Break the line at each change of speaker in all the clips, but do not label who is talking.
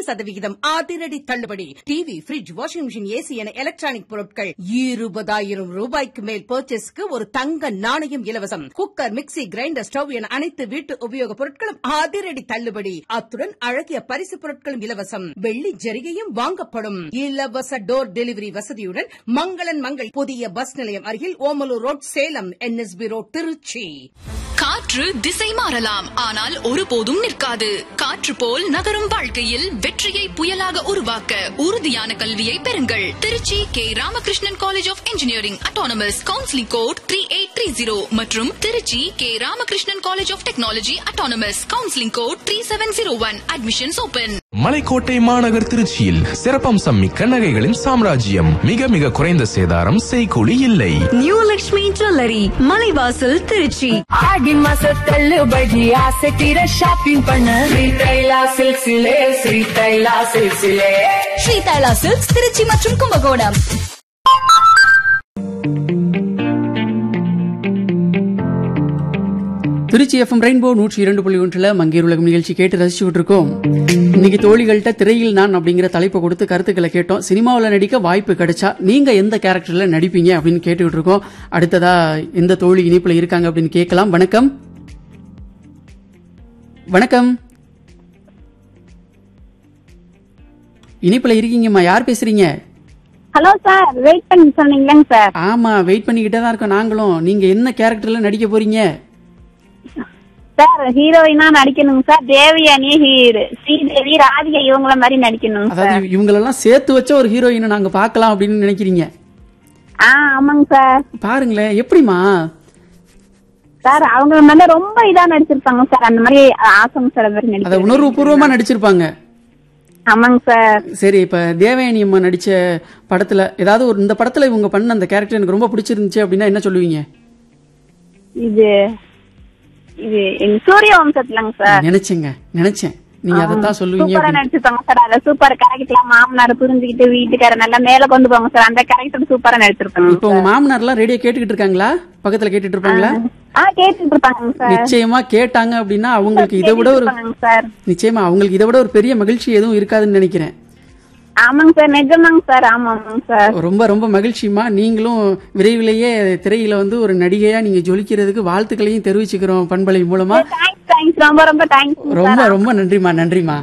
சதவிகிதம் அதிரடி தள்ளுபடி TV fridge washing machine AC என எலக்ட்ரானிக் பொருட்கள் இருபதாயிரம் ரூபாய்க்கு மேல் பர்ச்சேஸ்க்கு ஒரு தங்க நாணயம் இலவசம் குக்கர் மிக்ஸி கிரைண்டர் ஸ்டவ் என அனைத்து வீட்டு உபயோகப் பொருட்களும் அதிரடி தள்ளுபடி அத்துடன் அழகிய பரிசு பொருட்களும் இலவசம் வெள்ளி ஜரிகையும் வாங்கப்படும் இலவச டோர் டெலிவரி வசதியுடன் மங்களன் மங்கள் புதிய பஸ் நிலையம் அருகில் Omalur road Salem NSB road Trichy
காற்று திசை மாறலாம் ஆனால் ஒருபோதும் நிற்காது காற்று போல் நகரும் வாழ்க்கையில் வெற்றியை புயலாக உருவாக்க உறுதியான கல்வியை பெறுங்கள் Trichy K Ramakrishnan college of engineering autonomous counselling code three eight three zero மற்றும் Trichy K Ramakrishnan college of technology autonomous counselling code three seven zero one admissions open
Malaikottai மாநகர் திருச்சியில் சிறப்பம்சம் மிக்க நகைகளின் சாம்ராஜ்யம் மிக மிக குறைந்த சேதாரம் செய்கூலி இல்லை
நியூ லக்ஷ்மி ஜுவல்லரி மலைவாசல் திருச்சி
ஆடி மாச தள்ளுபடி ஆசை தீர ஷாப்பிங் பண்ண ஸ்ரீ தைலா சில்க்ஸிலே ஸ்ரீ தைலா சில்க்ஸிலே
ஸ்ரீ தைலா சில்க்ஸ் திருச்சி மற்றும் கும்பகோணம்
திருச்சி எஃப்எம் ரெயின்போ நூற்றி இரண்டு புள்ளி ஒன்றில் மங்கேர் உலகம் நிகழ்ச்சி கேட்டு ரசிச்சுட்டு இருக்கோம் இன்னைக்கு தோழிகள்கிட்ட திரையில் நான் அப்படிங்கிற தலைப்பை கொடுத்து கருத்துக்களை கேட்டோம் சினிமாவில் நடிக்க வாய்ப்பு கிடைச்சா நீங்க எந்த கேரக்டர்ல நடிப்பீங்க அப்படின்னு கேட்டுக்கிட்டு இருக்கோம் அடுத்ததா எந்த தோழி இனிப்புல இருக்காங்க அப்படின்னு கேட்கலாம் வணக்கம் வணக்கம் இனிப்புல இருக்கீங்கம்மா யார் பேசுறீங்க
ஹலோ சார் வெயிட் பண்ணி சொன்னீங்களேங்க சார்
ஆமா வெயிட் பண்ணிக்கிட்டே தான் இருக்கோம் நாங்களும் நீங்க என்ன கேரக்டர்ல நடிக்க போறீங்க
சார் ஹீரோயினா நடிக்கணுங்க சார் தேவயானி ஹீரோ ஸ்ரீதேவி ராதிகா இவங்கள மாதிரி நடிக்கணுங்க சார்
அதாவது இவங்களெல்லாம் சேர்த்து வச்ச ஒரு ஹீரோயினை நாங்க பார்க்கலாம் அப்படின்னு நினைக்கிறீங்க
ஆ ஆமாங்க சார்
பாருங்களேன் எப்படிமா
சார் அவங்க வந்து ரொம்ப இதா நடிச்சிருப்பாங்க சார் அந்த மாதிரி ஆசைங்க சார் அந்த மாதிரி
அத
நடிக்க
உணர்வுபூர்வமா நடிச்சிருப்பாங்க
ஆமாங்க சார்
சரி இப்ப தேவயானி அம்மா நடிச்ச படத்துல ஏதாவது ஒரு இந்த படத்துல இவங்க பண்ண அந்த கேரக்டர் எனக்கு ரொம்ப பிடிச்சிருந்துச்சு அப்படின்னா என்ன சொல்லுவீங்க
இது இது எங்க சூரிய வம்சத்துலங்க சார்
நினைச்சேங்க நினைச்சேன் நீங்க அதைத்தான் சொல்லுவீங்க
சூப்பரா
அப்படின்னு.
நடிச்சிருப்பாங்க சார் அத சூப்பர் கேரக்டர்லாம் மாமனார் புரிஞ்சுக்கிட்டு வீட்டுக்கார நல்லா மேல கொண்டு போவாங்க சார் அந்த கேரக்டர் சூப்பரா நடிச்சிருப்பாங்க
இப்ப உங்க மாமனார் எல்லாம் ரேடியோ கேட்டுக்கிட்டு இருக்காங்களா பக்கத்துல கேட்டுட்டு இருப்பாங்களா
ஆ கேட்டுட்டு இருப்பாங்க சார்
நிச்சயமா கேட்டாங்க அப்படின்னா அவங்களுக்கு இதை விட ஒரு
இருப்பாங்க சார்
நிச்சயமா அவங்களுக்கு இதை விட ஒரு பெரிய மகிழ்ச்சி எதுவும் இருக்காதுன்னு நினைக்கிறேன்
ஆமாங்க சார் நிஜமாங்க சார் ஆமாங்க சார்
ரொம்ப ரொம்ப மகிழ்ச்சிமா நீங்களும் விரைவிலேயே திரையில வந்து ஒரு நடிகையா நீங்க ஜொலிக்கிறதுக்கு வாழ்த்துக்களையும் தெரிவிச்சுக்கிறோம் பண்பலை மூலமா
தேங்க்ஸ் தேங்க்ஸ் ரொம்ப ரொம்ப தேங்க்ஸ்
ரொம்ப ரொம்ப நன்றிமா நன்றிமா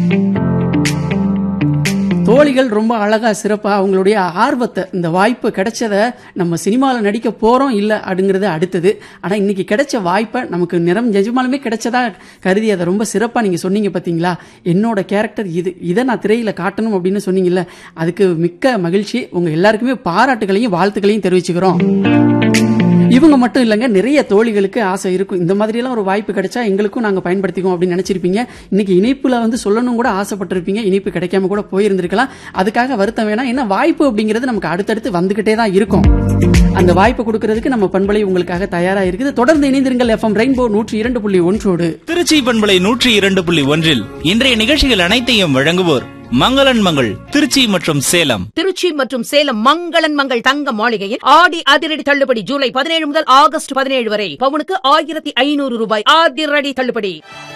தோழிகள் ரொம்ப அழகா சிறப்பா அவங்களுடைய ஆர்வத்தை இந்த வாய்ப்பு கிடைச்சத நம்ம சினிமாவில் நடிக்க போறோம் இல்ல அப்படிங்கறது அடுத்தது ஆனா இன்னைக்கு கிடைச்ச வாய்ப்பை நமக்கு நிறம் நிஜமாலுமே கிடைச்சதா கருதி அதை ரொம்ப சிறப்பா நீங்க சொன்னீங்க பாத்தீங்களா என்னோட கேரக்டர் இது இதை நான் திரையில காட்டணும் அப்படின்னு சொன்னீங்கல்ல அதுக்கு மிக்க மகிழ்ச்சி உங்க எல்லாருக்குமே பாராட்டுகளையும் வாழ்த்துக்களையும் தெரிவிச்சுக்கிறோம் இவங்க மட்டும் இல்லைங்க நிறைய தோழிகளுக்கு ஆசை இருக்கும் இந்த மாதிரி எல்லாம் ஒரு வாய்ப்பு கிடைச்சா எங்களுக்கும் நாங்க பயன்படுத்திக்குவோம் அப்படின்னு நினைச்சிருப்பீங்க இன்னைக்கு இணைப்புல வந்து சொல்லணும் கூட ஆசைப்பட்டிருப்பீங்க இணைப்பு கிடைக்காம கூட போயிருந்திருக்கலாம் அதுக்காக வருத்தம் வேணாம் ஏன்னா வாய்ப்பு அப்படிங்கிறது நமக்கு அடுத்தடுத்து வந்துகிட்டே தான் இருக்கும் அந்த வாய்ப்பு கொடுக்கறதுக்கு நம்ம பண்பலை உங்களுக்காக தயாரா இருக்குது தொடர்ந்து இணைந்திருங்கள் எஃப்எம் ரெயின்போ நூற்றி இரண்டு புள்ளி ஒன்றோடு
திருச்சி பண்பலை நூற்றி இரண்டு புள்ளி ஒன்றில் இன்றைய நிகழ்ச்சிகள் அனைத்தையும் வழங்குவோர் மங்களன் மங்கள் திருச்சி மற்றும் சேலம்
திருச்சி மற்றும் சேலம் மங்களன் மங்கள் தங்க மாளிகையில் ஆடி அதிரடி தள்ளுபடி ஜூலை பதினேழு முதல் ஆகஸ்ட் பதினேழு வரை பவுனுக்கு ஆயிரத்தி ஐநூறு ரூபாய் அதிரடி தள்ளுபடி